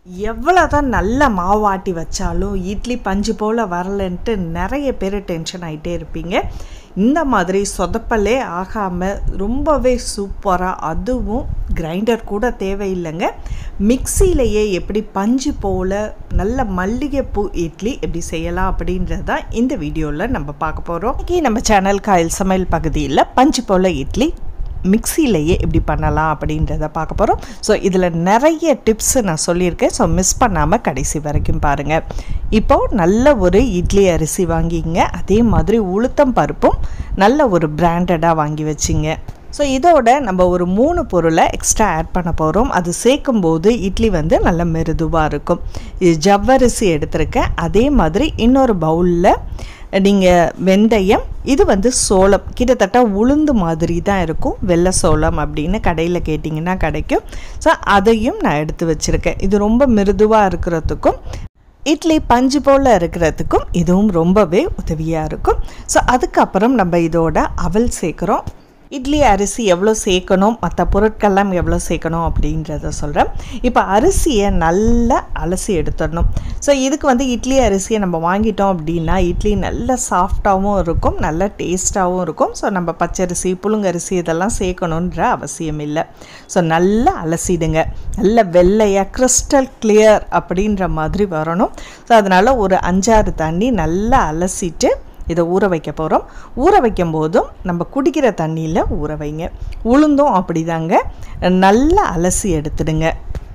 எவ்வளோ தான் நல்ல மாவாட்டி வச்சாலும் இட்லி பஞ்சு போல் வரலன்ட்டு நிறைய பேர் டென்ஷன் ஆகிட்டே இருப்பீங்க இந்த மாதிரி சொதப்பலே ஆகாமல் ரொம்பவே சூப்பராக அதுவும் கிரைண்டர் கூட தேவையில்லைங்க மிக்சியிலையே எப்படி பஞ்சு போல் நல்ல மல்லிகைப்பூ இட்லி எப்படி செய்யலாம் அப்படின்றது தான் இந்த வீடியோவில் நம்ம பார்க்க போகிறோம் இன்றைக்கி நம்ம சேனல் காயல் சமையல் பகுதியில் பஞ்சு போல் இட்லி மிக்சியிலையே எப்படி பண்ணலாம் அப்படின்றத பார்க்க போகிறோம் ஸோ இதில் நிறைய டிப்ஸ் நான் சொல்லியிருக்கேன் ஸோ மிஸ் பண்ணாமல் கடைசி வரைக்கும் பாருங்கள் இப்போது நல்ல ஒரு இட்லி அரிசி வாங்கிங்க அதே மாதிரி உளுத்தம் பருப்பும் நல்ல ஒரு பிராண்டடாக வாங்கி வச்சிங்க ஸோ இதோட நம்ம ஒரு மூணு பொருளை எக்ஸ்ட்ரா ஆட் பண்ண போகிறோம் அது சேர்க்கும்போது இட்லி வந்து நல்ல மிருதுவாக இருக்கும் இது ஜவ்வரிசி எடுத்திருக்கேன் அதே மாதிரி இன்னொரு பவுலில் நீங்கள் வெந்தயம் இது வந்து சோளம் கிட்டத்தட்ட உளுந்து மாதிரி தான் இருக்கும் வெள்ளை சோளம் அப்படின்னு கடையில் கேட்டிங்கன்னா கிடைக்கும் ஸோ அதையும் நான் எடுத்து வச்சுருக்கேன் இது ரொம்ப மிருதுவாக இருக்கிறதுக்கும் இட்லி பஞ்சு போல் இருக்கிறதுக்கும் இதுவும் ரொம்பவே உதவியாக இருக்கும் ஸோ அதுக்கப்புறம் நம்ம இதோட அவல் சேர்க்குறோம் இட்லி அரிசி எவ்வளோ சேர்க்கணும் மற்ற பொருட்கள்லாம் எவ்வளோ சேர்க்கணும் அப்படின்றத சொல்கிறேன் இப்போ அரிசியை நல்லா அலசி எடுத்துடணும் ஸோ இதுக்கு வந்து இட்லி அரிசியை நம்ம வாங்கிட்டோம் அப்படின்னா இட்லி நல்ல சாஃப்டாகவும் இருக்கும் நல்ல டேஸ்ட்டாகவும் இருக்கும் ஸோ நம்ம பச்சரிசி புழுங்கரிசி இதெல்லாம் சேர்க்கணுன்ற அவசியம் இல்லை ஸோ நல்லா அலசிடுங்க நல்ல வெள்ளையாக கிறிஸ்டல் கிளியர் அப்படின்ற மாதிரி வரணும் ஸோ அதனால் ஒரு அஞ்சாறு தண்ணி நல்லா அலசிட்டு இதை ஊற வைக்க போகிறோம் ஊற வைக்கும் போதும் நம்ம குடிக்கிற தண்ணியில் ஊற வைங்க உளுந்தும் அப்படிதாங்க நல்லா அலசி எடுத்துடுங்க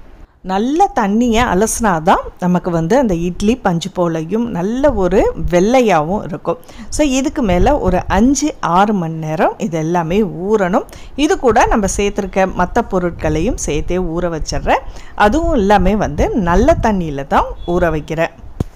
நல்ல தண்ணியை அலசினா தான் நமக்கு வந்து அந்த இட்லி பஞ்சு போலையும் நல்ல ஒரு வெள்ளையாகவும் இருக்கும் ஸோ இதுக்கு மேலே ஒரு அஞ்சு ஆறு மணி நேரம் இது எல்லாமே ஊறணும் இது கூட நம்ம சேர்த்துருக்க மற்ற பொருட்களையும் சேர்த்தே ஊற வச்சிட்றேன் அதுவும் எல்லாமே வந்து நல்ல தண்ணியில் தான் ஊற வைக்கிறேன்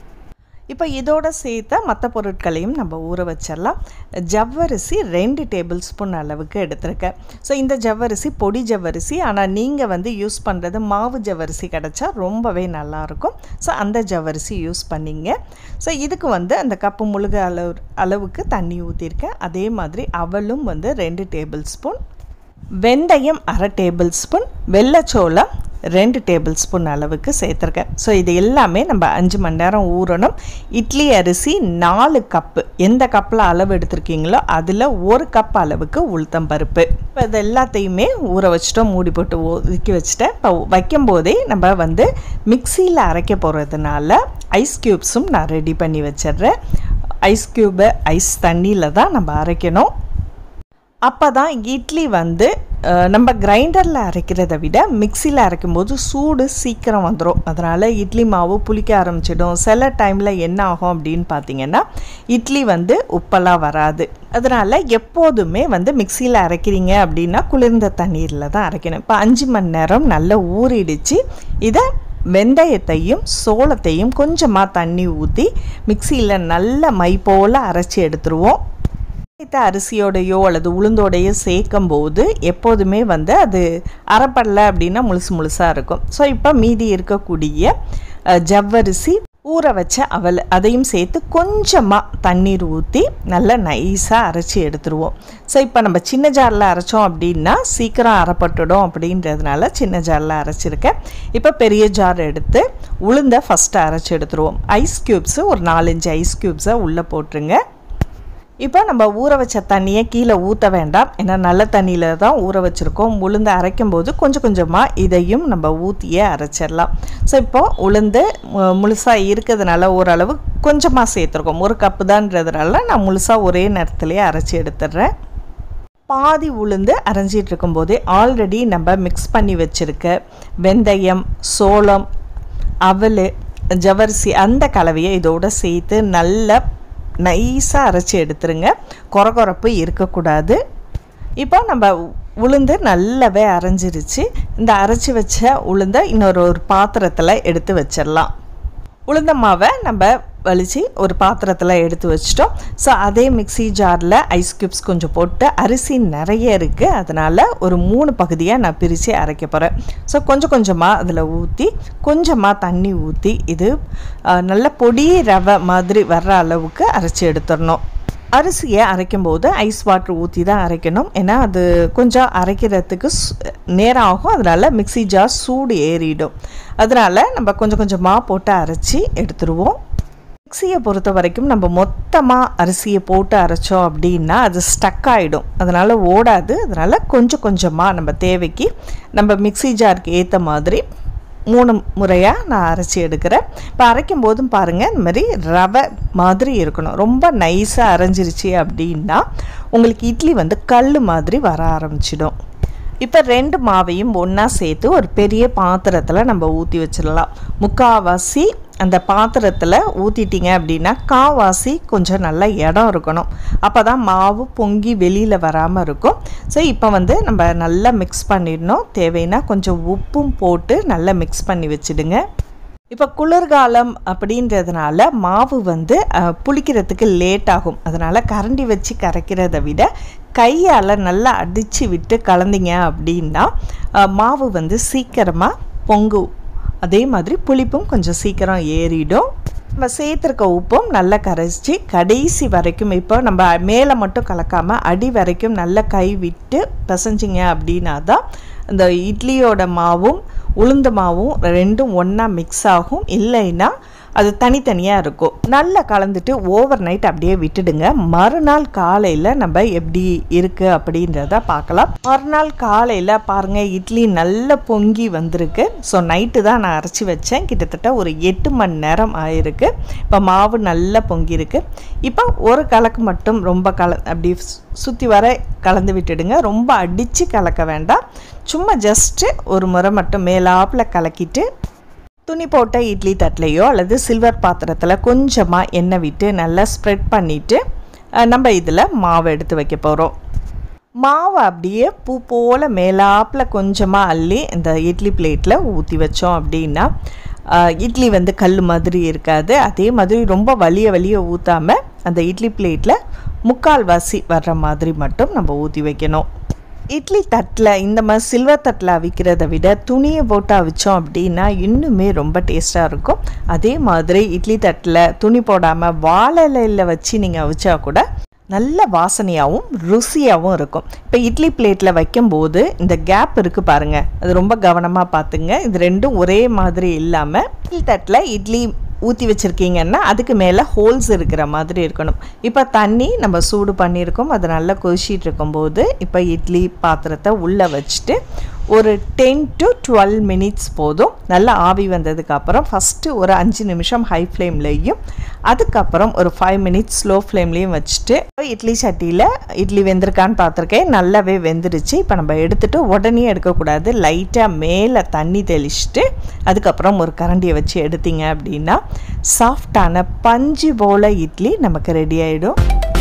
இப்போ இதோட சேர்த்த மற்ற பொருட்களையும் நம்ம ஊற வச்சிடலாம் ஜவ்வரிசி ரெண்டு டேபிள் ஸ்பூன் அளவுக்கு எடுத்திருக்கேன் ஸோ இந்த ஜவ்வரிசி பொடி ஜவ்வரிசி ஆனால் நீங்கள் வந்து யூஸ் பண்ணுறது மாவு ஜவ்வரிசி கிடச்சா ரொம்பவே நல்லாயிருக்கும் ஸோ அந்த ஜவ்வரிசி யூஸ் பண்ணிங்க ஸோ இதுக்கு வந்து அந்த கப்பு முழுக அளவு அளவுக்கு தண்ணி ஊற்றிருக்கேன் அதே மாதிரி அவலும் வந்து ரெண்டு டேபிள் ஸ்பூன் வெந்தயம் அரை டேபிள் ஸ்பூன் வெள்ளைச்சோளம் ரெண்டு டேபிள் ஸ்பூன் அளவுக்கு சேர்த்துருக்கேன் ஸோ இது எல்லாமே நம்ம அஞ்சு மணி நேரம் ஊறணும் இட்லி அரிசி நாலு கப்பு எந்த கப்பில் அளவு எடுத்திருக்கீங்களோ அதில் ஒரு கப் அளவுக்கு உளுத்தம் பருப்பு இப்போ இது எல்லாத்தையுமே ஊற வச்சுட்டோம் மூடி போட்டு ஒதுக்கி வச்சுட்டேன் இப்போ வைக்கும்போதே நம்ம வந்து மிக்சியில் அரைக்க போகிறதுனால ஐஸ் க்யூப்ஸும் நான் ரெடி பண்ணி வச்சிடுறேன் ஐஸ் க்யூபை ஐஸ் தண்ணியில் தான் நம்ம அரைக்கணும் அப்போ தான் இட்லி வந்து நம்ம கிரைண்டரில் அரைக்கிறத விட மிக்சியில் அரைக்கும்போது சூடு சீக்கிரம் வந்துடும் அதனால் இட்லி மாவு புளிக்க ஆரம்பிச்சிடும் சில டைமில் என்ன ஆகும் அப்படின்னு பார்த்தீங்கன்னா இட்லி வந்து உப்பெல்லாம் வராது அதனால் எப்போதுமே வந்து மிக்சியில் அரைக்கிறீங்க அப்படின்னா குளிர்ந்த தண்ணீரில் தான் அரைக்கணும் இப்போ அஞ்சு மணி நேரம் நல்லா ஊறிடுச்சு இதை வெந்தயத்தையும் சோளத்தையும் கொஞ்சமாக தண்ணி ஊற்றி மிக்சியில் நல்ல மை போல் அரைச்சி எடுத்துருவோம் அரிசியோடையோ அல்லது உளுந்தோடையோ சேர்க்கும் போது எப்போதுமே வந்து அது அரைப்படலை அப்படின்னா முழுசு முழுசாக இருக்கும் ஸோ இப்போ மீதி இருக்கக்கூடிய ஜவ்வரிசி ஊற வச்ச அவல் அதையும் சேர்த்து கொஞ்சமாக தண்ணீர் ஊற்றி நல்லா நைஸாக அரைச்சி எடுத்துருவோம் ஸோ இப்போ நம்ம சின்ன ஜாரில் அரைச்சோம் அப்படின்னா சீக்கிரம் அரைப்பட்டுடும் அப்படின்றதுனால சின்ன ஜாரில் அரைச்சிருக்கேன் இப்போ பெரிய ஜார் எடுத்து உளுந்தை ஃபஸ்ட்டு அரைச்சி எடுத்துருவோம் ஐஸ் க்யூப்ஸு ஒரு நாலஞ்சு ஐஸ் க்யூப்ஸை உள்ளே போட்டுருங்க இப்போ நம்ம ஊற வச்ச தண்ணியை கீழே ஊற்ற வேண்டாம் ஏன்னா நல்ல தண்ணியில் தான் ஊற வச்சுருக்கோம் உளுந்து அரைக்கும் போது கொஞ்சம் கொஞ்சமாக இதையும் நம்ம ஊற்றியே அரைச்சிடலாம் ஸோ இப்போது உளுந்து முழுசாக இருக்கிறதுனால ஓரளவு கொஞ்சமாக சேர்த்துருக்கோம் ஒரு கப்பு தான்றதுனால நான் முழுசாக ஒரே நேரத்துலேயே அரைச்சி எடுத்துடுறேன் பாதி உளுந்து அரைஞ்சிட்டு இருக்கும்போதே ஆல்ரெடி நம்ம மிக்ஸ் பண்ணி வச்சுருக்க வெந்தயம் சோளம் அவல் ஜவரிசி அந்த கலவையை இதோடு சேர்த்து நல்ல நைஸாக அரைச்சி எடுத்துருங்க கொரகொரப்பு இருக்கக்கூடாது இப்போ நம்ம உளுந்து நல்லாவே அரைஞ்சிருச்சு இந்த அரைச்சி வச்ச உளுந்தை இன்னொரு ஒரு பாத்திரத்தில் எடுத்து வச்சிடலாம் உளுந்த மாவை நம்ம வலித்து ஒரு பாத்திரத்தில் எடுத்து வச்சிட்டோம் ஸோ அதே மிக்சி ஜாரில் ஐஸ் க்யூப்ஸ் கொஞ்சம் போட்டு அரிசி நிறைய இருக்குது அதனால் ஒரு மூணு பகுதியாக நான் பிரித்து அரைக்க போகிறேன் ஸோ கொஞ்சம் கொஞ்சமாக அதில் ஊற்றி கொஞ்சமாக தண்ணி ஊற்றி இது நல்ல பொடி ரவை மாதிரி வர்ற அளவுக்கு அரைச்சி எடுத்துடணும் அரிசியை அரைக்கும் போது ஐஸ் வாட்டர் ஊற்றி தான் அரைக்கணும் ஏன்னா அது கொஞ்சம் அரைக்கிறதுக்கு சு- நேரம் ஆகும் அதனால் மிக்ஸி ஜார் சூடு ஏறிடும் அதனால் நம்ம கொஞ்சம் கொஞ்சமாக போட்டு அரைச்சி எடுத்துருவோம் மிக்ஸியை பொறுத்த வரைக்கும் நம்ம மொத்தமாக அரிசியை போட்டு அரைச்சோம் அப்படின்னா அது ஸ்டக் ஆகிடும் அதனால் ஓடாது அதனால் கொஞ்சம் கொஞ்சமாக நம்ம தேவைக்கு நம்ம மிக்ஸி ஜாருக்கு ஏற்ற மாதிரி மூணு முறையாக நான் அரைச்சி எடுக்கிறேன் இப்போ அரைக்கும் போதும் பாருங்கள் இந்த மாதிரி ரவை மாதிரி இருக்கணும் ரொம்ப நைஸாக அரைஞ்சிருச்சு அப்படின்னா உங்களுக்கு இட்லி வந்து கல் மாதிரி வர ஆரம்பிச்சிடும் இப்போ ரெண்டு மாவையும் ஒன்றா சேர்த்து ஒரு பெரிய பாத்திரத்தில் நம்ம ஊற்றி வச்சிடலாம் முக்காவாசி அந்த பாத்திரத்தில் ஊற்றிட்டீங்க அப்படின்னா காவாசி கொஞ்சம் நல்ல இடம் இருக்கணும் அப்போ தான் மாவு பொங்கி வெளியில் வராமல் இருக்கும் ஸோ இப்போ வந்து நம்ம நல்லா மிக்ஸ் பண்ணிடணும் தேவைன்னா கொஞ்சம் உப்பும் போட்டு நல்லா மிக்ஸ் பண்ணி வச்சிடுங்க இப்போ குளிர்காலம் அப்படின்றதுனால மாவு வந்து அஹ், புளிக்கிறதுக்கு லேட் ஆகும் அதனால் கரண்டி வச்சு கரைக்கிறத விட கையால் நல்லா அடித்து விட்டு கலந்தீங்க அப்படின்னா அஹ், மாவு வந்து சீக்கிரமாக பொங்கும் அதே மாதிரி புளிப்பும் கொஞ்சம் சீக்கிரம் ஏறிடும் நம்ம சேர்த்துருக்க உப்பும் நல்லா கரைச்சி கடைசி வரைக்கும் இப்போ நம்ம மேலே மட்டும் கலக்காமல் அடி வரைக்கும் நல்லா கை விட்டு பிசைஞ்சிங்க அப்படின்னா தான் இந்த இட்லியோட மாவும் உளுந்த மாவும் ரெண்டும் ஒன்றா மிக்ஸ் ஆகும் இல்லைன்னா அது தனித்தனியாக இருக்கும் நல்லா கலந்துட்டு ஓவர் நைட் அப்படியே விட்டுடுங்க மறுநாள் காலையில் நம்ம எப்படி இருக்குது அப்படின்றத பார்க்கலாம் மறுநாள் காலையில் பாருங்கள் இட்லி நல்ல பொங்கி வந்திருக்கு ஸோ நைட்டு தான் நான் அரைச்சி வச்சேன் கிட்டத்தட்ட ஒரு எட்டு மணி நேரம் ஆயிருக்கு இப்போ மாவு நல்லா பொங்கியிருக்கு இப்போ ஒரு கலக்கு மட்டும் ரொம்ப கல அப்படி சுற்றி வர கலந்து விட்டுடுங்க ரொம்ப அடித்து கலக்க வேண்டாம் சும்மா ஜஸ்ட்டு ஒரு முறை மட்டும் மேலாப்பில் கலக்கிட்டு துணி போட்ட இட்லி தட்டிலையோ அல்லது சில்வர் பாத்திரத்தில் கொஞ்சமாக எண்ணெய் விட்டு நல்லா ஸ்ப்ரெட் பண்ணிவிட்டு நம்ம இதில் மாவு எடுத்து வைக்க போகிறோம் மாவை அப்படியே பூ போல் மேலாப்பில் கொஞ்சமாக அள்ளி இந்த இட்லி பிளேட்டில் ஊற்றி வச்சோம் அப்படின்னா அஹ், இட்லி வந்து கல் மாதிரி இருக்காது அதே மாதிரி ரொம்ப வலிய வலிய ஊற்றாமல் அந்த இட்லி பிளேட்டில் முக்கால்வாசி வர்ற மாதிரி மட்டும் நம்ம ஊற்றி வைக்கணும் இட்லி தட்டில் இந்த மாதிரி சில்வர் தட்டில் அவிக்கிறத விட துணியை போட்டு அவிச்சோம் அப்படின்னா இன்னுமே ரொம்ப டேஸ்ட்டாக இருக்கும் அதே மாதிரி இட்லி தட்டில் துணி போடாமல் வாழை இலையில் வச்சு நீங்கள் அவிச்சா கூட நல்ல வாசனையாகவும் ருசியாகவும் இருக்கும் இப்போ இட்லி பிளேட்டில் வைக்கும்போது இந்த கேப் இருக்குது பாருங்கள் அது ரொம்ப கவனமாக பார்த்துங்க இது ரெண்டும் ஒரே மாதிரி இல்லாமல் இட்லி தட்டில் இட்லி ஊற்றி வச்சுருக்கீங்கன்னா அதுக்கு மேலே ஹோல்ஸ் இருக்கிற மாதிரி இருக்கணும் இப்போ தண்ணி நம்ம சூடு பண்ணியிருக்கோம் அது நல்லா கொதிச்சிட்டு இருக்கும்போது இப்போ இட்லி பாத்திரத்தை உள்ளே வச்சுட்டு ஒரு டென் டு டுவெல் மினிட்ஸ் போதும் நல்லா ஆவி வந்ததுக்கப்புறம் ஃபஸ்ட்டு ஒரு அஞ்சு நிமிஷம் ஹை ஃப்ளேம்லேயும் அதுக்கப்புறம் ஒரு ஃபைவ் மினிட்ஸ் ஸ்லோ ஃப்ளேம்லேயும் வச்சுட்டு இட்லி சட்டியில் இட்லி வெந்திருக்கான்னு பார்த்துருக்கேன் நல்லாவே வெந்துருச்சு இப்போ நம்ம எடுத்துட்டு உடனே எடுக்கக்கூடாது லைட்டாக மேலே தண்ணி தெளிச்சுட்டு அதுக்கப்புறம் ஒரு கரண்டியை வச்சு எடுத்தீங்க அப்படின்னா சாஃப்டான பஞ்சு போல இட்லி நமக்கு ரெடி ஆகிடும்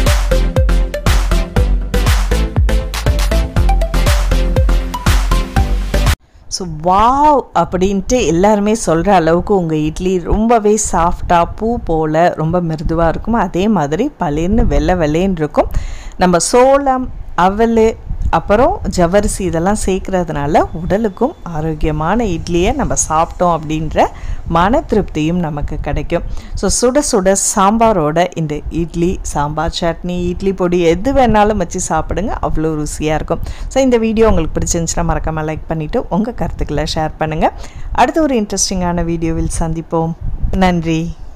ஸோ வாவ் அப்படின்ட்டு எல்லாருமே சொல்கிற அளவுக்கு உங்கள் இட்லி ரொம்பவே சாஃப்டாக பூ போல் ரொம்ப மிருதுவாக இருக்கும் அதே மாதிரி பளிர்னு வெள்ளை வெள்ளைன்னு இருக்கும் நம்ம சோளம் அவல் அப்புறம் ஜவ்வரிசி இதெல்லாம் சேர்க்கறதுனால உடலுக்கும் ஆரோக்கியமான இட்லியை நம்ம சாப்பிட்டோம் அப்படின்ற மன திருப்தியும் நமக்கு கிடைக்கும் ஸோ சுட சுட சாம்பாரோட இந்த இட்லி சாம்பார் சட்னி இட்லி பொடி எது வேணாலும் வச்சு சாப்பிடுங்க அவ்வளோ ருசியாக இருக்கும் ஸோ இந்த வீடியோ உங்களுக்கு பிடிச்சிருந்துச்சுன்னா மறக்காமல் லைக் பண்ணிவிட்டு உங்கள் கருத்துக்களை ஷேர் பண்ணுங்கள் அடுத்த ஒரு இன்ட்ரெஸ்டிங்கான வீடியோவில் சந்திப்போம் நன்றி